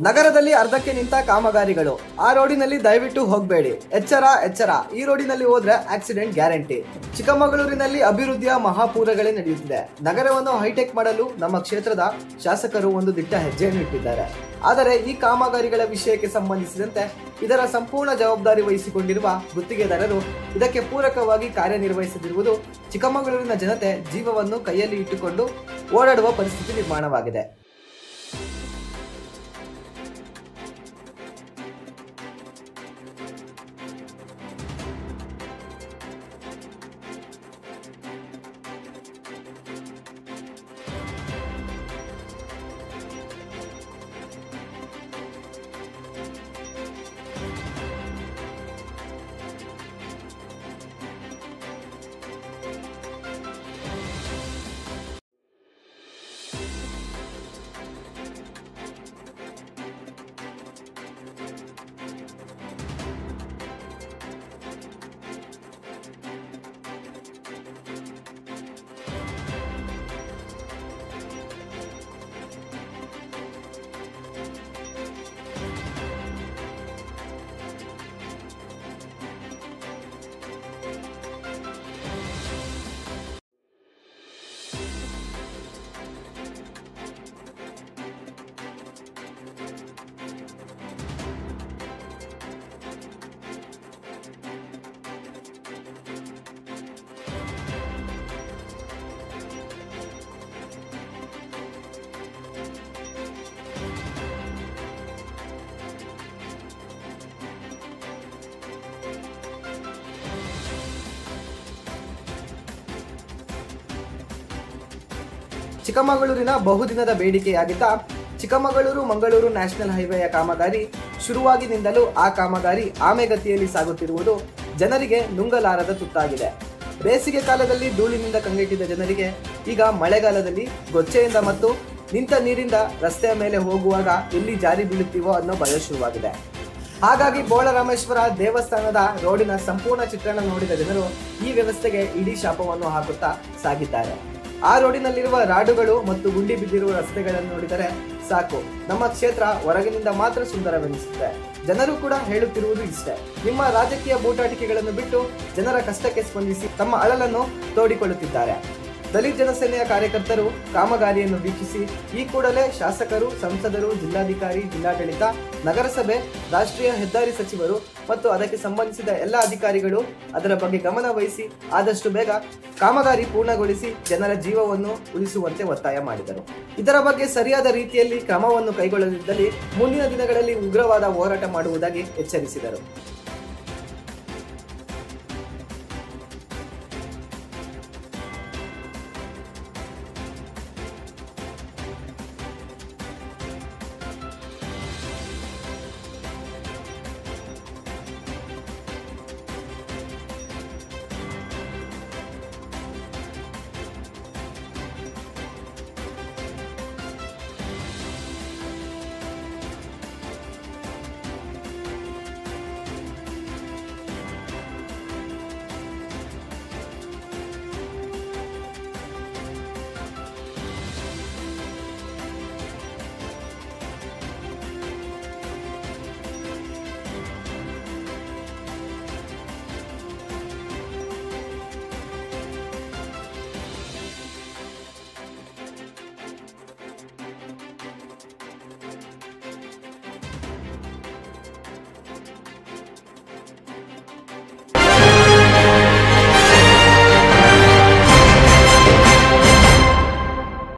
ನಗರದಲ್ಲಿ ಅರ್ಧಕ್ಕೆ ನಿಂತ ಕಾಮಗಾರಿಗಳು ಆ ರೋಡಿನಲ್ಲಿ ದಯವಿಟ್ಟು ಹೋಗಬೇಡಿ ಎಚ್ಚರ ಎಚ್ಚರ ಈ ರೋಡಿನಲ್ಲಿ ಹೋದ್ರೆ ಆಕ್ಸಿಡೆಂಟ್ ಗ್ಯಾರಂಟಿ ಚಿಕ್ಕಮಗಳೂರಿನಲ್ಲಿ ಅಭಿವೃದ್ಧಿಯ ಮಹಾಪೂರಗಳೇ ನಡೆಯುತ್ತಿದೆ ನಗರವನ್ನು ಹೈಟೆಕ್ ಮಾಡಲು ನಮ್ಮ ಕ್ಷೇತ್ರದ ಶಾಸಕರು ಒಂದು ದಿಟ್ಟ ಹೆಜ್ಜೆಯನ್ನು ಇಟ್ಟಿದ್ದಾರೆ ಆದರೆ ಈ ಕಾಮಗಾರಿಗಳ ವಿಷಯಕ್ಕೆ ಸಂಬಂಧಿಸಿದಂತೆ ಇದರ ಸಂಪೂರ್ಣ ಜವಾಬ್ದಾರಿ ವಹಿಸಿಕೊಂಡಿರುವ ಗುತ್ತಿಗೆದಾರರು ಇದಕ್ಕೆ ಪೂರಕವಾಗಿ ಕಾರ್ಯನಿರ್ವಹಿಸದಿರುವುದು ಚಿಕ್ಕಮಗಳೂರಿನ ಜನತೆ ಜೀವವನ್ನು ಕೈಯಲ್ಲಿ ಇಟ್ಟುಕೊಂಡು ಓಡಾಡುವ ಪರಿಸ್ಥಿತಿ ನಿರ್ಮಾಣವಾಗಿದೆ ಚಿಕ್ಕಮಗಳೂರಿನ ಬಹುದಿನದ ಬೇಡಿಕೆಯಾಗಿದ್ದ ಚಿಕ್ಕಮಗಳೂರು ಮಂಗಳೂರು ನ್ಯಾಷನಲ್ ಹೈವೇಯ ಕಾಮಗಾರಿ ಶುರುವಾಗಿನಿಂದಲೂ ಆ ಕಾಮಗಾರಿ ಆಮೆಗತಿಯಲ್ಲಿ ಸಾಗುತ್ತಿರುವುದು ಜನರಿಗೆ ನುಂಗಲಾರದ ತುತ್ತಾಗಿದೆ ಬೇಸಿಗೆ ಕಾಲದಲ್ಲಿ ಧೂಳಿನಿಂದ ಕಂಗೆಟ್ಟಿದ್ದ ಜನರಿಗೆ ಈಗ ಮಳೆಗಾಲದಲ್ಲಿ ಗೊಚ್ಚೆಯಿಂದ ಮತ್ತು ನಿಂತ ನೀರಿಂದ ರಸ್ತೆಯ ಮೇಲೆ ಹೋಗುವಾಗ ಎಲ್ಲಿ ಜಾರಿ ಬೀಳುತ್ತೀವೋ ಅನ್ನೋ ಭಯ ಶುರುವಾಗಿದೆ ಹಾಗಾಗಿ ಬೋಳರಾಮೇಶ್ವರ ದೇವಸ್ಥಾನದ ರೋಡಿನ ಸಂಪೂರ್ಣ ಚಿತ್ರಣ ನೋಡಿದ ಜನರು ಈ ವ್ಯವಸ್ಥೆಗೆ ಇಡೀ ಶಾಪವನ್ನು ಹಾಕುತ್ತಾ ಸಾಗಿದ್ದಾರೆ ಆ ರೋಡಿನಲ್ಲಿರುವ ರಾಡುಗಳು ಮತ್ತು ಗುಂಡಿ ಬಿದ್ದಿರುವ ರಸ್ತೆಗಳನ್ನು ನೋಡಿದರೆ ಸಾಕು ನಮ್ಮ ಕ್ಷೇತ್ರ ಹೊರಗಿನಿಂದ ಮಾತ್ರ ಸುಂದರವೆನಿಸುತ್ತೆ ಜನರು ಕೂಡ ಹೇಳುತ್ತಿರುವುದು ಇಷ್ಟೇ ನಿಮ್ಮ ರಾಜಕೀಯ ಬೂಟಾಟಿಕೆಗಳನ್ನು ಬಿಟ್ಟು ಜನರ ಕಷ್ಟಕ್ಕೆ ಸ್ಪಂದಿಸಿ ತಮ್ಮ ಅಳಲನ್ನು ತೋಡಿಕೊಳ್ಳುತ್ತಿದ್ದಾರೆ ದಲಿತ ಜನಸೇನೆಯ ಕಾರ್ಯಕರ್ತರು ಕಾಮಗಾರಿಯನ್ನು ವೀಕ್ಷಿಸಿ ಈ ಕೂಡಲೇ ಶಾಸಕರು ಸಂಸದರು ಜಿಲ್ಲಾಧಿಕಾರಿ ಜಿಲ್ಲಾಡಳಿತ ನಗರಸಭೆ ರಾಷ್ಟ್ರೀಯ ಹೆದ್ದಾರಿ ಸಚಿವರು ಮತ್ತು ಅದಕ್ಕೆ ಸಂಬಂಧಿಸಿದ ಎಲ್ಲ ಅಧಿಕಾರಿಗಳು ಅದರ ಬಗ್ಗೆ ಗಮನ ವಹಿಸಿ ಆದಷ್ಟು ಬೇಗ ಕಾಮಗಾರಿ ಪೂರ್ಣಗೊಳಿಸಿ ಜನರ ಜೀವವನ್ನು ಉಳಿಸುವಂತೆ ಒತ್ತಾಯ ಮಾಡಿದರು ಇದರ ಬಗ್ಗೆ ಸರಿಯಾದ ರೀತಿಯಲ್ಲಿ ಕ್ರಮವನ್ನು ಕೈಗೊಳ್ಳದಿದ್ದಲ್ಲಿ ಮುಂದಿನ ದಿನಗಳಲ್ಲಿ ಉಗ್ರವಾದ ಹೋರಾಟ ಮಾಡುವುದಾಗಿ ಎಚ್ಚರಿಸಿದರು